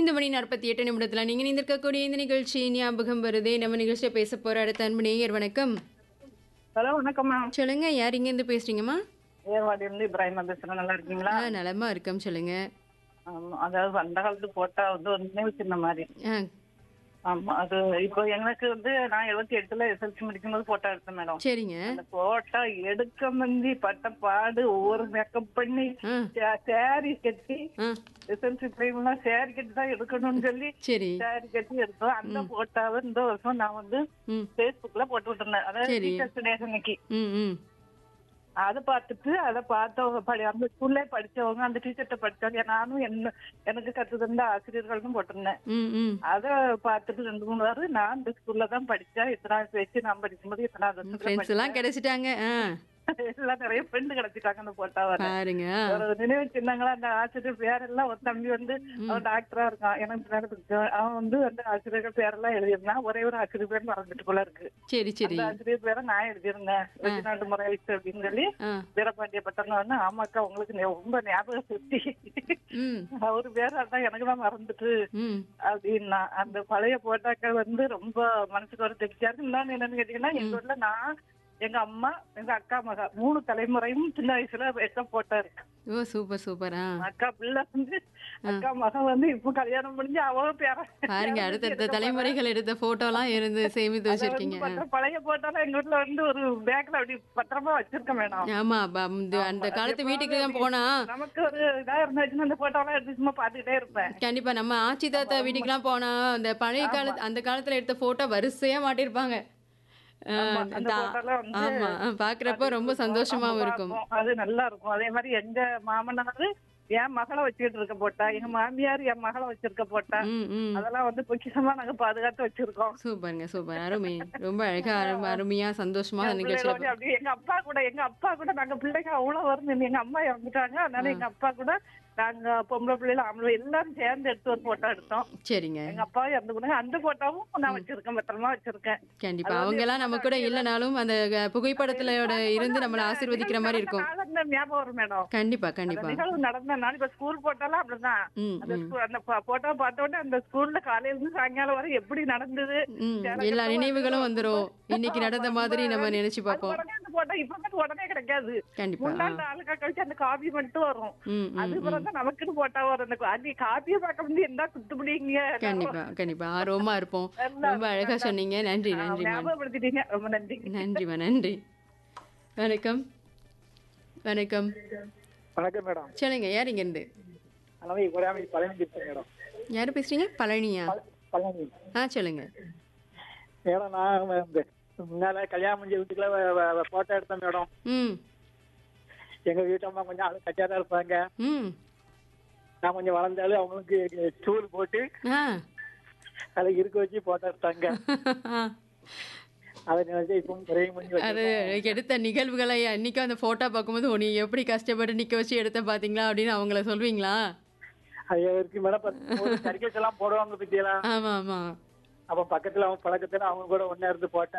ஐந்து மணி நாற்பத்தி எட்டு நிமிடத்தில் நீங்கள் நிந்திருக்கக்கூடிய இந்த நிகழ்ச்சி ஞாபகம் வருதே நம்ம நிகழ்ச்சியை பேச போகிற அடுத்த அன்பு நேயர் வணக்கம் ஹலோ வணக்கம்மா சொல்லுங்க யார் இங்கேருந்து பேசுறீங்கம்மா ஏர்வாடியிலிருந்து இப்ராஹிமா பேசுறேன் நல்லா இருக்கீங்களா ஆ நலமா இருக்கோம் சொல்லுங்க ஆமா, அதாவது அந்த காலத்து போட்டா வந்து ஒரு நினைவு சின்ன மாதிரி ஆ ஆமா அது இப்போ எனக்கு வந்து நான் எழுபத்தி எட்டுல எஸ்எல்சி முடிக்கும்போது போட்டோ எடுத்தேன் மேடம் சரிங்க அந்த போட்டோ எடுக்க முந்தி பட்ட பாடு ஒவ்வொரு மேக்கப் பண்ணி ஆ சேரி கட்டி ஆ எஸ்எல்சி டைம்லாம் சேரி கட்டி தான் எடுக்கணும்னு சொல்லி சரி சேரி கட்டி எடுத்தோம் அந்த போட்டோவை இந்த வருஷம் நான் வந்து ம் ஃபேஸ்புக்ல போட்டு விட்டுருந்தேன் அதாவது சரி. டீச்சர்ஸ் டே அன்னைக்கு ம் ம் அதை பார்த்துட்டு அதை பார்த்தவங்க படி அந்த ஸ்கூல்லே படிச்சவங்க அந்த டீச்சர்கிட்ட படிச்சவங்க நானும் என்ன எனக்கு கத்து தந்த ஆசிரியர்களும் போட்டிருந்தேன் ம் ம் அதை பார்த்துட்டு ரெண்டு மூணு வாரம் நான் இந்த ஸ்கூல்ல தான் படிச்சேன் இத்தனாவது வச்சு நான் படிக்கும்போது இத்தனாவது வருஷத்துல ஃப்ரெண்ட்ஸ் எல்லாம் கிடைச்சிட்டாங்க ஆ படிச்சேன். எல்லாம் நிறைய ஃப்ரெண்டு கிடைச்சிட்டாங்க அந்த போட்டா வர பாருங்க ஒரு நினைவு சின்னங்களா அந்த ஆசிரியர் பேரெல்லாம் ஒரு தம்பி வந்து அவன் டாக்டரா இருக்கான் எனக்கு பின்னாடி பிடிச்சவன். அவன் வந்து அந்த ஆசிரியர்கள் பேரெல்லாம் எழுதியிருந்தான் ஒரே ஒரு ஆசிரியர் பேர் மறந்துட்டு போல இருக்கு சரி சரி அந்த ஆசிரியர் பேரை நான் எழுதியிருந்தேன் வெளிநாட்டு முறை அப்படின்னு சொல்லி ஆ வீரபாண்டிய பட்டம்னா வந்து ஆமாக்கா உங்களுக்கு நே- ரொம்ப ஞாபக சுத்தி ம் அவரு பேர் அதான் எனக்கு தான் மறந்துட்டு ம் அப்படின்னா அந்த பழைய போட்டாக்கள் வந்து ரொம்ப மனசுக்கு ஒரு திருப்தியா இருக்கு இன்னொன்னு என்னன்னு கேட்டீங்கன்னா எங்க ஊர்ல நான் எங்க அம்மா எங்க அக்கா மகா மூணு தலைமுறையும் சின்ன வயசுல எடுத்த போட்டோ இருக்கு ஓ சூப்பர் சூப்பர் ஆ அக்கா பிள்ளை வந்து அக்கா மகன் வந்து இப்ப கல்யாணம் முடிஞ்சு அவ பேர பாருங்க அடுத்தடுத்த தலைமுறைகள் எடுத்த போட்டோலாம் இருந்து சேமித்து வச்சிருக்கீங்க ஆ. பழைய போட்டோலாம் எங்க வீட்டுல வந்து ஒரு பேக்ல அப்படி பத்திரமா வச்சிருக்கேன் மேடம் ஆமா ப- இந்த- அந்த காலத்து வீட்டுக்கு தான் போனா நமக்கு ஒரு இதா இருந்துச்சுன்னா அந்த போட்டோலாம் எடுத்து சும்மா பாத்துக்கிட்டே இருப்பேன் கண்டிப்பா நம்ம ஆச்சி தாத்தா வீட்டுக்குலாம் போனா அந்த பழைய கால அந்த காலத்துல எடுத்த போட்டோ வரிசையா மாட்டிருப்பாங்க ஆ, ஆமா, அந்த தா- photoலாம் வந்து ஆமா ஆ, பாக்குறப்ப ரொம்ப சந்தோஷமாவும் இருக்கும் பார்ப்போம். அது நல்லா இருக்கும் அதே மாதிரி எங்க மாமனாரு என் மகளை வச்சுக்கிட்டு இருக்க போட்டா எங்க மாமியார் என் மகளை வச்சிருக்க போட்டா ம் ம் அதெல்லாம் வந்து பொக்கிஷமா நாங்க பாதுகாத்து வச்சிருக்கோம் சூப்பருங்க சூப்பர் அருமை ரொம்ப அழகா அருமை அருமையா சந்தோஷமா அந்த நிகழ்ச்சியில பிள்ளைகளோட அப்படியே எங்க அப்பா கூட எங்க அப்பா கூட நாங்க பிள்ளைங்க அவ்வளவு வருது எங்க அம்மா இறந்துட்டாங்க அதனால எங்க அப்பா கூட நாங்க பொம்பளை பிள்ளைகள் ஆம்பளை எல்லாரும் சேர்ந்து எடுத்து ஒரு போட்டோ எடுத்தோம் சரிங்க எங்க அப்பா இறந்து கூட அந்த போட்டோவும் நான் வச்சிருக்கேன் பத்திரமா வச்சிருக்கேன் கண்டிப்பா அவங்க எல்லாம் நம்ம கூட இல்லைனாலும் அந்த க- புகைப்படத்திலோட இருந்து நம்மளை ஆசீர்வதிக்கிற மாதிரி இருக்கும் நாள் அந்த ஞாபகம் வரும் மேடம் கண்டிப்பா அந்த கண்டிப்பா நிகழ்வு நடந்த நாள் இப்ப ஸ்கூல் போட்டாலும் அப்படிதான் ம் அந்த ம் ஸ்கூ- அந்த போட்டோ பார்த்த உடனே அந்த ஸ்கூல்ல காலையில இருந்து சாயங்காலம் வரை எப்படி நடந்தது ம் எல்லா நினைவுகளும் வந்துரும் இன்னைக்கு நடந்த மாதிரி நம்ம நினைச்சு அது பார்ப்போம் உடனே அந்த போட்டோ இப்ப வந்து உடனே கிடைக்காது கண்டிப்பா ஆ. முன்னாள் ஆளுக்கா கழிச்சு அந்த காபி மட்டும் வரும் ம் ம் அது பிறகு தான் நமக்குன்னு போட்டா வரும் அந்த அது காப்பியை பார்க்க முடியும் என்ன குத்துப்பிடிங்க கண்டிப்பா கண்டிப்பா ஆர்வமா இருப்போம் ரொம்ப அழகா சொன்னீங்க நன்றி நன்றி மேம் ஞாபகப்படுத்திட்டீங்க ரொம்ப நன்றி நன்றிம்மா நன்றி வணக்கம் வணக்கம் வணக்கம் மேடம் சொல்லுங்க யார் இங்க இருந்து அளவை குறையாமை பழனி பேசுறேன் மேடம் யாரு பேசுறீங்க பழனியா பழனி ஆ சொல்லுங்க மேடம் நான் இந்த முன்னால கல்யாணம் முடிஞ்ச வீட்டுக்குள்ள போட்டோ எடுத்தேன் மேடம் ம் எங்க வீட்டம்மா கொஞ்சம் ஆளு கட்டியா தான் இருப்பாங்க ம் நான் கொஞ்சம் வளர்ந்தாலும் அவங்களுக்கு ஸ்டூல் போட்டு ஆ அதை இருக்க வச்சு போட்டோ எடுத்தாங்க அதை நினைச்சு இப்போ குறைய முடிஞ்சு அது எடுத்த நிகழ்வுகளை அன்னைக்கும் அந்த போட்டோ பார்க்கும்போது "ஓ, நீ எப்படி கஷ்டப்பட்டு நிக்க வச்சு எடுத்த பாத்தீங்களா அப்படின்னு அவங்கள சொல்வீங்களா அது இருக்கு மேடம் சர்க்கஸ் எல்லாம் போடுவாங்க பத்தியெல்லாம் ஆமா ஆமா அப்ப பக்கத்துல அவங்க பழக்கத்துல அவங்க கூட ஒன்னா இருந்து போட்டோ